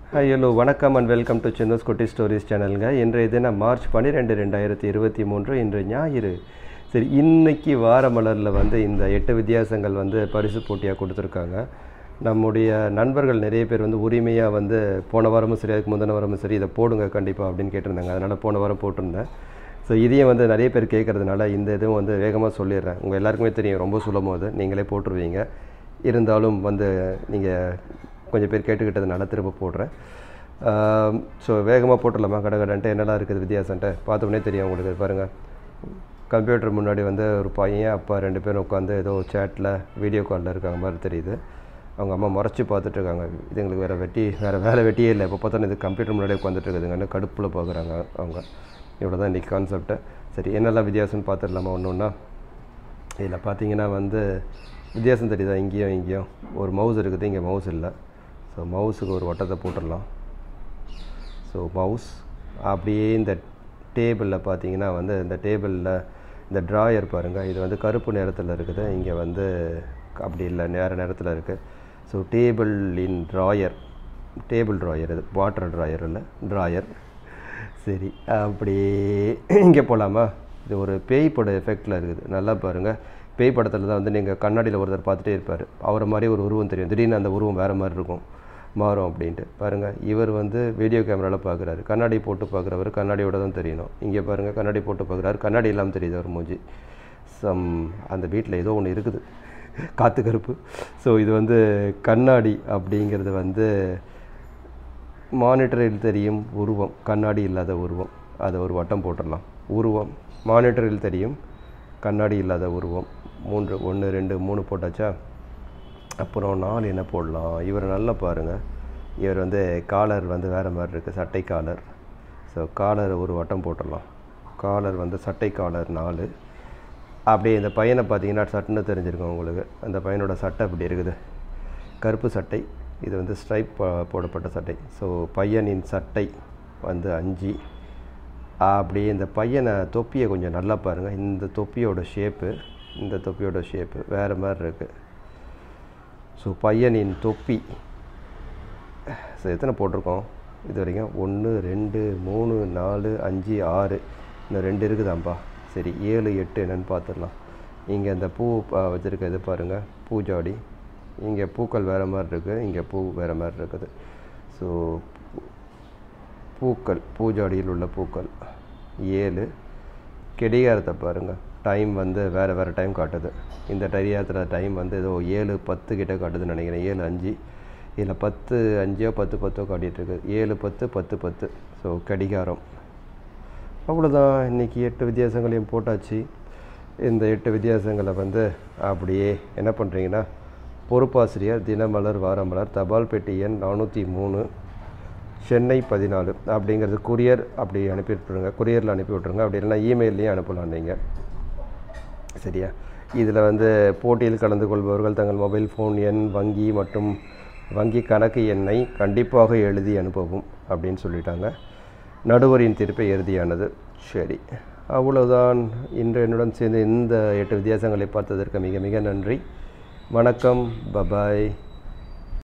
hi hello வணக்கம் and welcome to சின்னஸ் குட்டி ஸ்டோரிஸ் சேனலுங்க இன்றைய தினம் மார்ச் பன்னிரெண்டு ரெண்டாயிரத்தி இருபத்தி மூன்று இன்று ஞாயிறு சரி இன்னைக்கு வார மலரில் வந்து இந்த எட்டு வித்தியாசங்கள் வந்து பரிசு போட்டியாக கொடுத்துருக்காங்க நம்முடைய நண்பர்கள் நிறைய பேர் வந்து உரிமையாக வந்து போன வாரமும் சரி அதுக்கு முந்தின வாரமும் சரி இதை போடுங்க கண்டிப்பாக அப்படின்னு கேட்டிருந்தாங்க அதனால் போன வாரம் போட்டிருந்தேன் ஸோ இதையும் வந்து நிறைய பேர் கேட்குறதுனால இந்த இதுவும் வந்து வேகமாக சொல்லிடுறேன் உங்கள் எல்லாருக்குமே தெரியும் ரொம்ப சுலபம் அது நீங்களே போட்டுருவீங்க இருந்தாலும் வந்து நீங்கள் கொஞ்சம் பேர் கேட்டுக்கிட்டதுனால திரும்ப போடுறேன் ஸோ வேகமாக போட்டுடலாமா கடை கடைன்ட்டு என்னெல்லாம் இருக்குது வித்தியாசன்ட்டு பார்த்தோன்னே தெரியும் உங்களுக்கு பாருங்கள் கம்ப்யூட்டர் முன்னாடி வந்து ஒரு பையன் அப்பா ரெண்டு பேரும் உட்காந்து ஏதோ சேட்டில் வீடியோ காலில் இருக்காங்க மாதிரி தெரியுது அவங்க அம்மா முறைச்சி பார்த்துட்ருக்காங்க இது எங்களுக்கு வேறு வெட்டி வேறு வேலை வெட்டியே இல்லை இப்போ பார்த்தோன்னா இது கம்ப்யூட்டர் முன்னாடி உட்காந்துட்டு இருக்குதுங்கன்னு கடுப்பில் பார்க்குறாங்க அவங்க இவ்வளோ தான் இன்றைக்கி கான்செப்ட்டு சரி என்னெல்லாம் வித்தியாசம்னு பார்த்துடலாமா ஒன்று ஒன்றா இதில் பார்த்தீங்கன்னா வந்து வித்தியாசம் தெரியுதா இங்கேயும் இங்கேயும் ஒரு மவுஸ் இருக்குது இங்கே மவுஸ் இல்லை ஸோ மவுஸுக்கு ஒரு வட்டத்தை போட்டுடலாம் ஸோ மவுஸ் அப்படியே இந்த டேபிளில் பார்த்தீங்கன்னா வந்து இந்த டேபிளில் இந்த ட்ராயர் பாருங்கள் இது வந்து கருப்பு நிறத்தில் இருக்குது இங்கே வந்து அப்படி இல்லை நேர நேரத்தில் இருக்குது so table in drawer table drawer இது வாட்டர் ட்ராயர் இல்லை ட்ராயர் சரி அப்படியே இங்கே போகலாமா இது ஒரு பேய் பட எஃபெக்டில் இருக்குது நல்லா பாருங்கள் பேய் படத்தில் தான் வந்து நீங்கள் கண்ணாடியில் ஒருத்தர் பார்த்துட்டே இருப்பார் அவரை மாதிரி ஒரு உருவம் தெரியும் திடீர்னு அந்த உருவம் வேறு மாதிரி இருக்கும் மாறும் அப்படின்ட்டு பாருங்கள் இவர் வந்து வீடியோ கேமராவில் பார்க்குறாரு கண்ணாடி போட்டு பார்க்குறவர் கண்ணாடியோட தான் தெரியணும் இங்கே பாருங்கள் கண்ணாடி போட்டு பார்க்குறாரு கண்ணாடி இல்லாமல் தெரியுது அவர் மூஞ்சி சம் அந்த வீட்டில் ஏதோ ஒன்று இருக்குது காற்று கருப்பு ஸோ இது வந்து கண்ணாடி அப்படிங்கிறது வந்து மானிட்டரில் தெரியும் உருவம் கண்ணாடி இல்லாத உருவம் அதை ஒரு வட்டம் போட்டுடலாம் உருவம் மானிட்டரில் தெரியும் கண்ணாடி இல்லாத உருவம் மூன்று ஒன்று ரெண்டு மூணு போட்டாச்சா அப்புறம் நாலு என்ன போடலாம் இவர் நல்லா பாருங்கள் இவர் வந்து காலர் வந்து வேறு மாதிரி இருக்குது சட்டை காலர் ஸோ காலர் ஒரு வட்டம் போட்டுடலாம் காலர் வந்து சட்டை காலர் நாலு அப்படியே இந்த பையனை பார்த்தீங்கன்னா சட்டுன்னு தெரிஞ்சிருக்கும் உங்களுக்கு அந்த பையனோட சட்டை அப்படி இருக்குது கருப்பு சட்டை இது வந்து ஸ்ட்ரைப் போடப்பட்ட சட்டை ஸோ பையனின் சட்டை வந்து அஞ்சு அப்படியே இந்த பையனை தொப்பியை கொஞ்சம் நல்லா பாருங்கள் இந்த தொப்பியோட ஷேப்பு இந்த தொப்பியோட ஷேப்பு வேறு மாதிரி இருக்குது ஸோ பையனின் தொப்பி ஸோ எத்தனை போட்டிருக்கோம் இது வரைக்கும் ஒன்று ரெண்டு மூணு நாலு அஞ்சு ஆறு இன்னும் ரெண்டு இருக்குதாம்பா சரி ஏழு எட்டு என்னென்னு பார்த்துடலாம் இங்கே இந்த பூ வச்சுருக்க இது பாருங்கள் பூஜாடி இங்கே பூக்கள் வேறு மாதிரி இருக்குது இங்கே பூ வேறு மாதிரி இருக்குது ஸோ பூக்கள் பூஜாடியில் உள்ள பூக்கள் ஏழு கெடிகாரத்தை பாருங்கள் டைம் வந்து வேறு வேறு டைம் காட்டுது இந்த டரியாத்தில் டைம் வந்து ஏதோ ஏழு பத்து கிட்ட காட்டுதுன்னு நினைக்கிறேன் ஏழு அஞ்சு இதில் பத்து அஞ்சோ பத்து பத்தோ காட்டிகிட்ருக்கு ஏழு பத்து பத்து பத்து ஸோ கடிகாரம் அவ்வளோதான் இன்றைக்கி எட்டு வித்தியாசங்களையும் போட்டாச்சு இந்த எட்டு வித்தியாசங்களை வந்து அப்படியே என்ன பண்ணுறீங்கன்னா பொறுப்பாசிரியர் தினமலர் வாரமலர் தபால் பெட்டி எண் நானூற்றி மூணு சென்னை பதினாலு அப்படிங்கிறது குரியர் அப்படி அனுப்பி விட்ருங்க குரியரில் அனுப்பி விட்ருங்க அப்படி இல்லைனா இமெயிலையும் அனுப்பலாம் நீங்கள் சரியா இதில் வந்து போட்டியில் கலந்து கொள்பவர்கள் தங்கள் மொபைல் ஃபோன் எண் வங்கி மற்றும் வங்கி கணக்கு எண்ணை கண்டிப்பாக எழுதி அனுப்பவும் அப்படின்னு சொல்லிட்டாங்க நடுவரின் தீர்ப்பை இறுதியானது சரி அவ்வளோதான் இன்று என்னுடன் சேர்ந்து இந்த எட்டு வித்தியாசங்களை பார்த்ததற்கு மிக மிக நன்றி வணக்கம் பபாய்